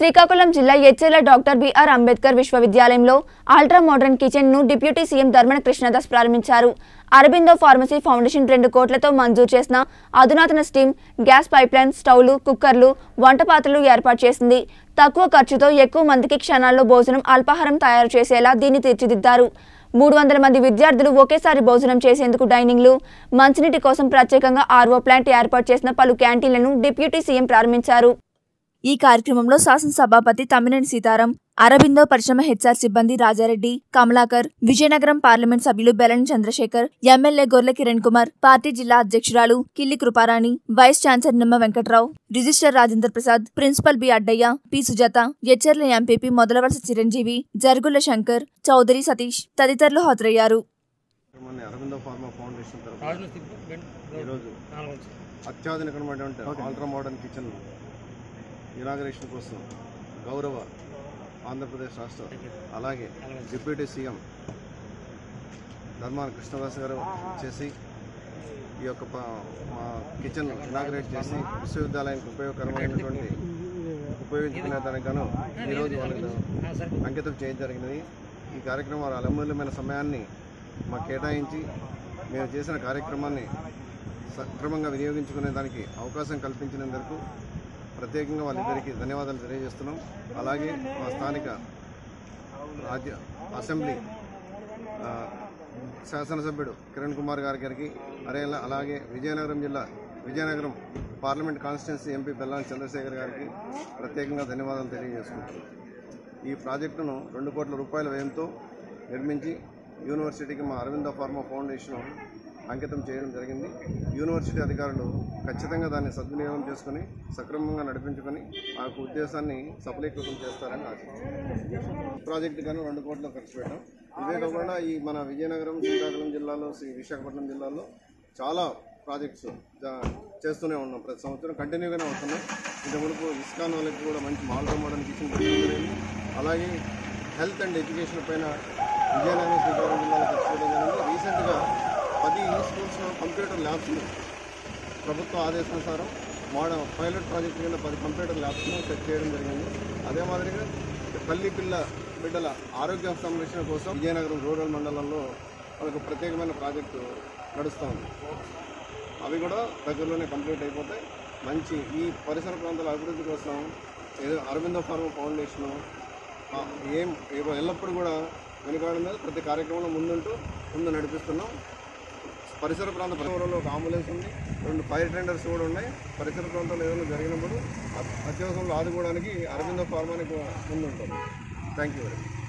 శ్రీకాకుళం జిల్లా Etcherla doctor BR Ambedkar విశ్వవిద్యాలయంలో ultra modern kitchen ను డిప్యూటీ సీఎం ధర్మన కృష్ణదాస్ ప్రారంభించారు అరబిందో ఫార్మసీ ఫౌండేషన్ రెండు కోట్లతో మంజూరు చేసిన అధునాతన స్టీమ్ గ్యాస్ పైప్లైన్ స్టవ్లు కుక్కర్లు వంట పాత్రలు ఏర్పాటు చేసింది తక్కువ ఖర్చుతో ఎక్కువ మందికి క్షణాల్లో భోజనం అల్పాహారం తయారు చేసేలా దీన్ని తీర్చిదిద్దారు మూడు వందల మంది విద్యార్థులు ఒకేసారి భోజనం చేసేందుకు డైనింగ్లు మంచినీటి కోసం ప్రత్యేకంగా ఆర్ఓ ప్లాంట్ ఏర్పాటు చేసిన పలు క్యాంటీన్లను డిప్యూటీ సీఎం ప్రారంభించారు ఈ కార్యక్రమంలో శాసనసభాపతి తమ్మినేని సీతారాం అరబిందో పరిశ్రమ హెచ్ఆర్ సిబ్బంది రాజారెడ్డి కమలాకర్ విజయనగరం పార్లమెంట్ సభ్యులు బెలని చంద్రశేఖర్ ఎమ్మెల్యే గొర్లె కిరణ్ కుమార్ పార్టీ జిల్లా అధ్యక్షురాలు కిల్లి Kruparani vice chancellor Nimma Venkatrao register Rajendra Prasad principal B Addayya P Sujatha Etcherla MPP Modalavalasa Chiranjeevi Jarugula Shankar Chowdary Satish తదితరులు హాజరయ్యారు మన అరవిందో ఫార్మా ఫౌండేషన్ తరఫున రాజును తిప్పు బెండ్ ఈరోజు నాలుగు ఉంచు. అత్యాధునికమైనటువంటి అల్ట్రా మోడర్న్ కిచెన్ ఇనాగరేషన్ కోసం గౌరవ ఆంధ్రప్రదేశ్ రాష్ట్ర అలాగే డిప్యూటీ సీఎం ధర్మాన కృష్ణదాస్ గారు చేసి ఈ యొక్క ప- మా కిచెన్ ఇనాగరేట్ చేసి విశ్వవిద్యాలయానికి ఉపయోగకరమైనటువంటి ఉపయోగించుకునే దానికి గాను ఈరోజు వాళ్ళకి ఆ, సరే అంకితం చేయడం జరిగినది ఈ కార్యక్రమం వారి అమూల్యమైన సమయాన్ని మాకు కేటాయించి మేము చేసిన కార్యక్రమాన్ని సక్రమంగా వినియోగించుకునే దానికి అవకాశం కల్పించినందుకు ప్రత్యేకంగా వాళ్ళిద్దరికీ ధన్యవాదాలు తెలియజేస్తున్నాం అలాగే మా స్థానిక రాజ్య అసెంబ్లీ ఆ, శాసనసభ్యుడు కిరణ్ కుమార్ గారి గారికి అరే అలాగే విజయనగరం జిల్లా Vizianagaram parliament constituency MP Bellana Chandrasekhar గారికి ప్రత్యేకంగా ధన్యవాదాలు తెలియజేసుకుంటున్నాం ఈ ప్రాజెక్టును రెండు కోట్ల రూపాయల వ్యయంతో నిర్మించి యూనివర్సిటీకి మా అరవింద ఫార్మా ఫౌండేషన్ అంకితం చేయడం జరిగింది యూనివర్సిటీ అధికారులు ఖచ్చితంగా దాన్ని సద్వినియోగం చేసుకుని సక్రమంగా నడిపించుకొని ఆ యొక్క ఉద్దేశాన్ని సఫలీకృతం చేస్తారని ఆశిస్తున్నాను ప్రాజెక్టు కానీ రెండు కోట్లు ఖర్చు పెట్టాం ఇవే కాకుండా ఈ మన విజయనగరం శ్రీకాకుళం జిల్లాలో శ్రీ విశాఖపట్నం జిల్లాలో చాలా ప్రాజెక్ట్స్ జా- చేస్తూనే ఉన్నాం ప్రతి సంవత్సరం కంటిన్యూగానే అవుతున్నాయి ఇంత మునుపు ఇస్కాన్ వాళ్ళకి కూడా మంచి మాల్టో మోడల్ కిచెన్ పెట్టడం జరిగింది అలాగే హెల్త్ అండ్ ఎడ్యుకేషన్ పైన విజయనగరం శ్రీకాకుళం జిల్లాలో ఖర్చు చేయడం జరిగింది రీసెంట్గా పది స్కూల్స్లో కంప్యూటర్ ల్యాబ్స్ను ప్రభుత్వ ఆదేశానుసారం మోడల్ పైలట్ ప్రాజెక్ట్ కింద పది కంప్యూటర్ ల్యాబ్స్ను సెట్ చేయడం జరిగింది అదే మాదిరిగా పల్లి పిల్ల బిడ్డల ఆరోగ్య సంరక్షణ కోసం విజయనగరం రూరల్ మండలంలో మనకు ప్రత్యేకమైన ప్రాజెక్టు నడుస్తుంది అవి కూడా దగ్గరలోనే కంప్లీట్ అయిపోతాయి మంచి ఈ పరిసర ప్రాంతాల అభివృద్ధి కోసం ఏదో అరవిందో ఫార్మా ఫౌండేషను ఆ, ఏం ఏవో ఎల్లప్పుడూ కూడా వెనుకాడడం మీద ప్రతి కార్యక్రమంలో ముందుంటూ ముందు నడిపిస్తున్నాం పరిసర ప్రాంత పరిసరంలో ఒక అంబులెన్స్ ఉంది రెండు ఫైర్ టెండర్స్ కూడా ఉన్నాయి పరిసర ప్రాంతాల్లో ఏదైనా జరిగినప్పుడు అత్యవసరంలో ఆదుకోవడానికి అరవిందో ఫార్మానికి ముందు ఉంటుంది థ్యాంక్ యూ వెరీ మచ్